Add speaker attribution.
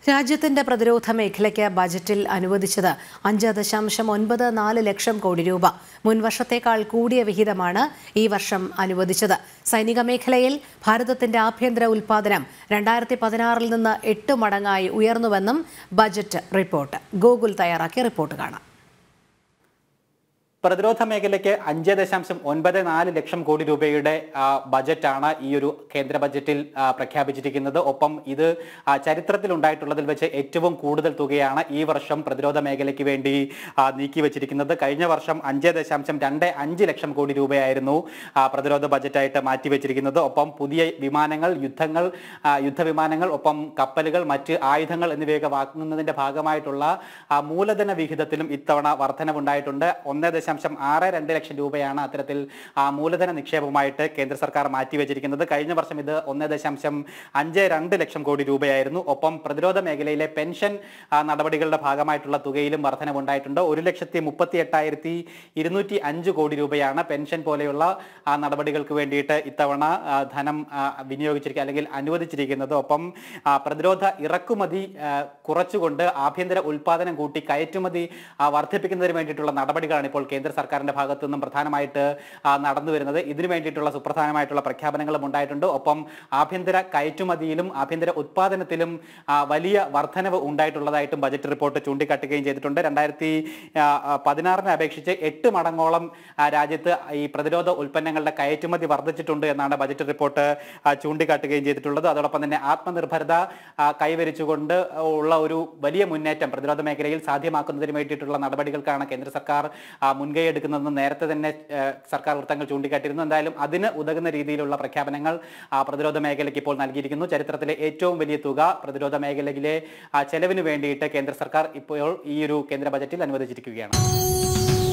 Speaker 1: രാജ്യത്തിന്റെ പ്രതിരോധ മേഖലയ്ക്ക് ബജറ്റിൽ അനുവദിച്ചത് അഞ്ച് ദശാംശം ഒൻപത് നാല് ലക്ഷം കോടി രൂപ മുൻവർഷത്തേക്കാൾ കൂടിയ വിഹിതമാണ് ഈ വർഷം അനുവദിച്ചത് സൈനിക മേഖലയിൽ ഭാരതത്തിന്റെ ആഭ്യന്തര ഉൽപാദനം രണ്ടായിരത്തി പതിനാറിൽ നിന്ന് എട്ട് മടങ്ങായി ഉയർന്നുവെന്നും ബജറ്റ് റിപ്പോർട്ട് ഗൂഗിൾ തയ്യാറാക്കിയ റിപ്പോർട്ട് കാണാം
Speaker 2: പ്രതിരോധ മേഖലയ്ക്ക് അഞ്ച് ദശാംശം ഒൻപത് നാല് ലക്ഷം കോടി രൂപയുടെ ആ, ബജറ്റാണ് ഈ ഒരു കേന്ദ്ര ബജറ്റിൽ ആ, പ്രഖ്യാപിച്ചിരിക്കുന്നത് ഒപ്പം ഇത് ആ, ചരിത്രത്തിൽ ഉണ്ടായിട്ടുള്ളതിൽ വെച്ച് ഏറ്റവും കൂടുതൽ തുകയാണ് ഈ വർഷം പ്രതിരോധ മേഖലയ്ക്ക് വേണ്ടി ആ, നീക്കി വെച്ചിരിക്കുന്നത് കഴിഞ്ഞ വർഷം അഞ്ച് ദശാംശം രണ്ട് അഞ്ച് ലക്ഷം കോടി രൂപയായിരുന്നു ആ, പ്രതിരോധ ബജറ്റായിട്ട് മാറ്റി വെച്ചിരിക്കുന്നത് ഒപ്പം പുതിയ വിമാനങ്ങൾ യുദ്ധങ്ങൾ ആ, യുദ്ധവിമാനങ്ങൾ ഒപ്പം കപ്പലുകൾ മറ്റ് ആയുധങ്ങൾ എന്നിവയൊക്കെ വാങ്ങുന്നതിന്റെ ഭാഗമായിട്ടുള്ള ആ, മൂലധന വിഹിതത്തിലും ഇത്തവണ വർധനവുണ്ടായിട്ടുണ്ട് ഒന്ന് ദശാംശം ആറ് രണ്ട് ലക്ഷം രൂപയാണ് അത്തരത്തിൽ ആ മൂലധന നിക്ഷേപമായിട്ട് കേന്ദ്ര സർക്കാർ മാറ്റിവെച്ചിരിക്കുന്നത് കഴിഞ്ഞ വർഷം ഇത് ഒന്ന് ദശാംശം അഞ്ച് രണ്ട് ലക്ഷം കോടി രൂപയായിരുന്നു ഒപ്പം പ്രതിരോധ മേഖലയിലെ പെൻഷൻ ആ, നടപടികളുടെ ഭാഗമായിട്ടുള്ള തുകയിലും വർധനവുണ്ടായിട്ടുണ്ട് ഒരു ലക്ഷത്തി മുപ്പത്തി എട്ടായിരത്തി ഇരുന്നൂറ്റി അഞ്ച് കോടി രൂപയാണ് പെൻഷൻ പോലെയുള്ള ആ, നടപടികൾക്ക് വേണ്ടിയിട്ട് ഇത്തവണ ആ, ധനം ആ, വിനിയോഗിച്ചിരിക്കുക അല്ലെങ്കിൽ അനുവദിച്ചിരിക്കുന്നത് ഒപ്പം ആ, പ്രതിരോധ ഇറക്കുമതി ആ, കുറച്ചുകൊണ്ട് ആഭ്യന്തര ഉൽപാദനം കൂട്ടി കയറ്റുമതി ആ, വർദ്ധിപ്പിക്കുന്നതിന് വേണ്ടിയിട്ടുള്ള നടപടികളാണ് ഇപ്പോൾ കേന്ദ്ര സർക്കാരിന്റെ ഭാഗത്തു നിന്നും പ്രധാനമായിട്ട് ആ, നടന്നു വരുന്നത് ഇതിനു വേണ്ടിയിട്ടുള്ള സുപ്രധാനമായിട്ടുള്ള പ്രഖ്യാപനങ്ങളും ഉണ്ടായിട്ടുണ്ട് ഒപ്പം ആഭ്യന്തര കയറ്റുമതിയിലും ആഭ്യന്തര ഉത്പാദനത്തിലും ആ, വലിയ വർധനവ് ഉണ്ടായിട്ടുള്ളതായിട്ടും ബജറ്റ് റിപ്പോർട്ട് ചൂണ്ടിക്കാട്ടുകയും ചെയ്തിട്ടുണ്ട് രണ്ടായിരത്തി പതിനാറിനെ അപേക്ഷിച്ച് എട്ട് മടങ്ങോളം ആ, രാജ്യത്ത് ഈ പ്രതിരോധ ഉൽപ്പന്നങ്ങളുടെ കയറ്റുമതി വർദ്ധിച്ചിട്ടുണ്ട് എന്നാണ് ബജറ്റ് റിപ്പോർട്ട് ആ, ചൂണ്ടിക്കാട്ടുകയും ചെയ്തിട്ടുള്ളത് അതോടൊപ്പം തന്നെ ആത്മനിർഭരത ആ, കൈവരിച്ചുകൊണ്ട് ഉള്ള ഒരു വലിയ മുന്നേറ്റം പ്രതിരോധ മേഖലയിൽ സാധ്യമാക്കുന്നതിന് വേണ്ടിയിട്ടുള്ള നടപടികൾക്കാണ് കേന്ദ്ര സർക്കാർ ആ, മുൻകൈ എടുക്കുന്നതെന്ന് നേരത്തെ തന്നെ ആ, സർക്കാർ വൃത്തങ്ങൾ ചൂണ്ടിക്കാട്ടിയിരുന്നു എന്തായാലും അതിന് ഉതകുന്ന രീതിയിലുള്ള പ്രഖ്യാപനങ്ങൾ ആ, പ്രതിരോധ മേഖലയ്ക്ക് ഇപ്പോൾ നൽകിയിരിക്കുന്നു ചരിത്രത്തിലെ ഏറ്റവും വലിയ തുക പ്രതിരോധ മേഖലയിലെ ആ, ചെലവിന് വേണ്ടിയിട്ട് കേന്ദ്ര സർക്കാർ ഇപ്പോൾ ഈ ഒരു കേന്ദ്ര ബജറ്റിൽ അനുവദിച്ചിരിക്കുകയാണ്